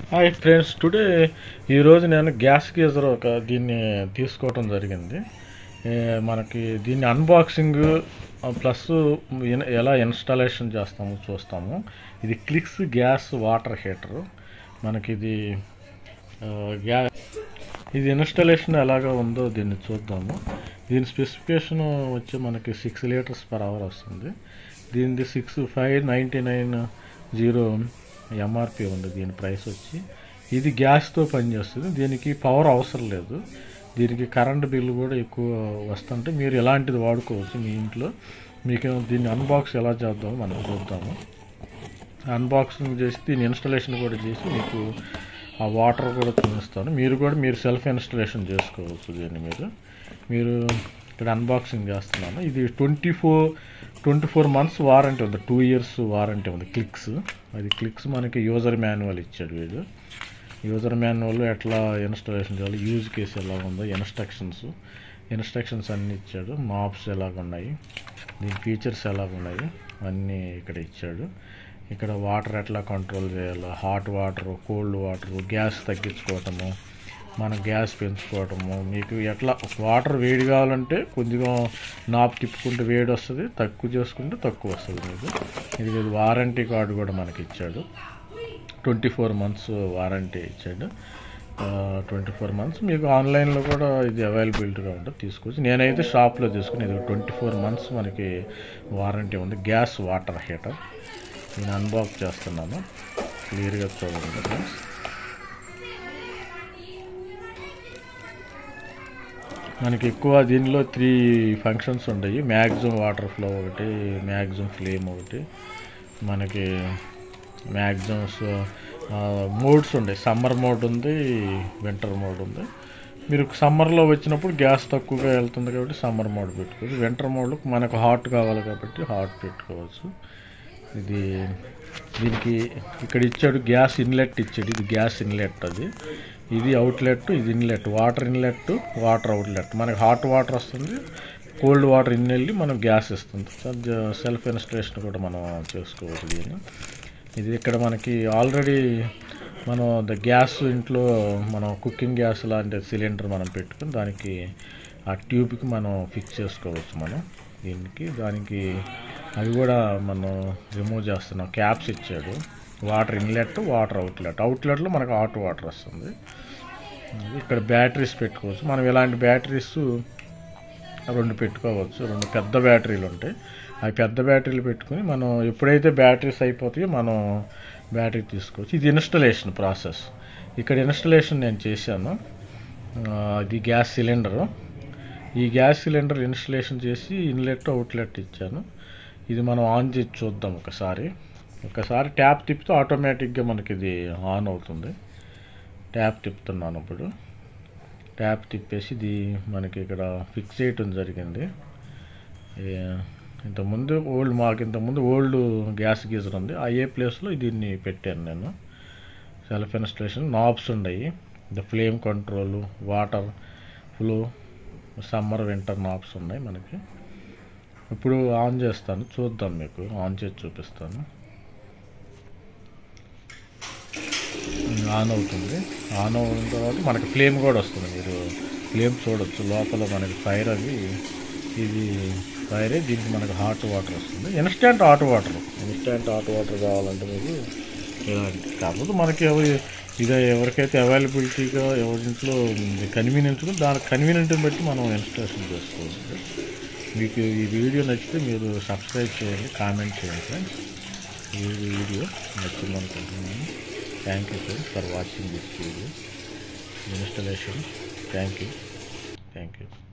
hi friends today ఈరోజు నేను gas geyser ఒక దీన్ని తీసుకోవటం జరిగింది ఏ, మనకి దీన్ని అన్బాక్సింగ్ ప్లస్ ఇన్- ఎలా ఇన్స్టాలేషన్ చేస్తాము చూస్తాము ఇది క్లిక్స్ గ్యాస్ వాటర్ హీటర్ మనకి ఇది ఆ, గ్యా ఇది ఇన్స్టాలేషన్ ఎలాగ ఉందో దీన్ని చూద్దాము దీని స్పెసిఫికేషన్ వచ్చి మనకి సిక్స్ లీటర్స్ పర్ అవర్ వస్తుంది దీనిది six five ninety nine zero MRP ఉంది దీని ప్రైస్ వచ్చి ఇది గ్యాస్తో పనిచేస్తుంది దీనికి పవర్ అవసరం లేదు దీనికి కరెంట్ బిల్లు కూడా ఎక్కువ వస్తుంటే మీరు ఎలాంటిది వాడుకోవచ్చు మీ ఇంట్లో మీకు దీన్ని అన్బాక్స్ ఎలా చేద్దామో మనం చూద్దాము అన్బాక్సింగ్ చేసి దీని ఇన్స్టలేషన్ కూడా చేసి మీకు ఆ వాటర్ కూడా చూపిస్తాను మీరు కూడా మీరు సెల్ఫ్ ఇన్స్టలేషన్ చేసుకోవచ్చు దీన్ని మీరు మీరు ఇక్కడ అన్బాక్సింగ్ చేస్తున్నాను ఇది twenty four twenty four months warranty ఉంది టూ ఇయర్స్ వారంటీ ఉంది క్లిక్స్ అది క్లిక్స్ మనకి యూజర్ మాన్యువల్ ఇచ్చాడు వీడు యూజర్ మాన్యువల్ ఎట్లా ఇన్స్టాలేషన్ చేయాలి యూజ్ కేసు ఎలా ఉందో ఇన్స్ట్రక్షన్స్ ఇన్స్ట్రక్షన్స్ అన్నీ ఇచ్చాడు మాప్స్ ఎలాగ ఉన్నాయి దీని ఫీచర్స్ ఎలాగ ఉన్నాయి అన్నీ ఇక్కడ ఇచ్చాడు ఇక్కడ వాటర్ ఎట్లా కంట్రోల్ చేయాలో hot water cold water gas తగ్గించుకోవటము మన గ్యాస్ పెంచుకోవటము మీకు ఎట్లా వాటర్ వేడి కావాలంటే కొద్దిగా నాప్ తిప్పుకుంటే వేడి వస్తుంది తక్కువ చేసుకుంటే తక్కువ వస్తుంది మీకు ఇది వారంటీ కార్డు కూడా మనకి ఇచ్చాడు ట్వంటీ ఫోర్ మంత్స్ వారంటీ ఇచ్చాడు ట్వంటీ ఫోర్ మంత్స్ మీకు ఆన్లైన్లో కూడా ఇది అవైలబిలిటీగా ఉంటుంది తీసుకోవచ్చు నేనైతే షాప్లో తీసుకుని ఇది ట్వంటీ ఫోర్ మంత్స్ మనకి వారంటీ ఉంది గ్యాస్ వాటర్ హీటర్ నేను అన్బాక్స్ చేస్తున్నాను క్లియర్గా చూడండి ఫ్రెండ్స్ మనకి ఎక్కువ దీనిలో త్రీ ఫంక్షన్స్ ఉంటాయి మ్యాక్సిమం వాటర్ ఫ్లో ఒకటి మ్యాక్సిమం ఫ్లేమ్ ఒకటి మనకి మ్యాక్సిమమ్స్ మోడ్స్ ఉంటాయి సమ్మర్ మోడ్ ఉంది వింటర్ మోడ్ ఉంది మీరు సమ్మర్లో వచ్చినప్పుడు గ్యాస్ తక్కువగా వెళ్తుంది కాబట్టి సమ్మర్ మోడ్ పెట్టుకోవచ్చు వింటర్ మోడ్లో మనకు హాట్ కావాలి కాబట్టి హాట్ పెట్టుకోవచ్చు ఇది దీనికి ఇక్కడ ఇచ్చాడు గ్యాస్ ఇన్లెట్ ఇచ్చాడు ఇది గ్యాస్ ఇన్లెట్ అది ఇది అవుట్లెట్ ఇది inlet water inlet water outlet మనకి హాట్ వాటర్ వస్తుంది కోల్డ్ వాటర్ ఇన్ వెళ్ళి మనం గ్యాస్ ఇస్తుంది సెల్ఫ్ ఇన్స్టలేషన్ కూడా మనం చేసుకోవచ్చు దీన్ని ఇది ఇక్కడ మనకి ఆల్రెడీ మనం ద గ్యాస్ ఇంట్లో మనం కుకింగ్ గ్యాస్ లాంటి సిలిండర్ మనం పెట్టుకుని దానికి ఆ ట్యూబ్కి మనం ఫిక్స్ చేసుకోవచ్చు మనం దీనికి దానికి అవి కూడా మనం రిమూవ్ చేస్తున్నాం క్యాప్స్ ఇచ్చాడు వాటర్ ఇన్లెట్ వాటర్ అవుట్లెట్ అవుట్లెట్లో మనకు హాట్ వాటర్ వస్తుంది ఇక్కడ బ్యాటరీస్ పెట్టుకోవచ్చు మనం ఇలాంటి బ్యాటరీస్ రెండు పెట్టుకోవచ్చు రెండు పెద్ద బ్యాటరీలు ఉంటాయి అవి పెద్ద బ్యాటరీలు పెట్టుకుని మనం ఎప్పుడైతే బ్యాటరీస్ అయిపోతాయో మనం బ్యాటరీ తీసుకోవచ్చు ఇది ఇన్స్టలేషన్ ప్రాసెస్ ఇక్కడ ఇన్స్టలేషన్ నేను చేశాను ఆ, ఇది గ్యాస్ సిలిండరు ఈ గ్యాస్ సిలిండర్ ఇన్స్టలేషన్ చేసి ఇన్లెట్ అవుట్లెట్ ఇచ్చాను ఇది మనం ఆన్ చేసి చూద్దాం ఒకసారి ఒకసారి ట్యాప్ తిప్పితే ఆటోమేటిక్గా మనకి ఇది ఆన్ అవుతుంది ట్యాప్ తిప్పుతున్నాను ఇప్పుడు ట్యాప్ తిప్పేసి ఇది మనకి ఇక్కడ ఫిక్స్ చేయటం జరిగింది ఏ- ఇంతకుముందు ఓల్డ్ మాకు ఇంతకుముందు ఓల్డ్ గ్యాస్ గీజర్ ఉంది ఆ ఏ ప్లేస్లో దీన్ని పెట్టాను నేను సెల్ఫ్ ఇన్స్టలేషన్ నాబ్స్ ఉన్నాయి the flame control water flow summer winter knobs ఉన్నాయి మనకి ఇప్పుడు ఆన్ చేస్తాను చూద్దాం మీకు ఆన్ చేసి చూపిస్తాను ఆన్ అవుతుంది ఆన్ అయిన తర్వాత మనకి ఫ్లేమ్ కూడా వస్తుంది మీరు ఫ్లేమ్ చూడొచ్చు లోపల మనకి ఫైర్ అది ఇది ఫైర్ దీనికి మనకి హాట్ వాటర్ వస్తుంది instant hot water instant hot water కావాలంటే మీకు ఇలాంటి కాకపోతే మనకి ఎవరి ఇది ఎవరికైతే అవైలబిలిటీగా ఎవరింట్లో కన్వీనియంట్గా దాని కన్వీనియంట్ని బట్టి మనం ఇన్స్టాలేషన్ చేసుకోవచ్చు మీకు ఈ వీడియో నచ్చితే మీరు సబ్స్క్రైబ్ చేయండి కామెంట్ చేయండి ఫ్రెండ్స్ ఈ వీడియో నచ్చిందనుకుంటున్నాను thank you friends for watching this video installation thank you thank you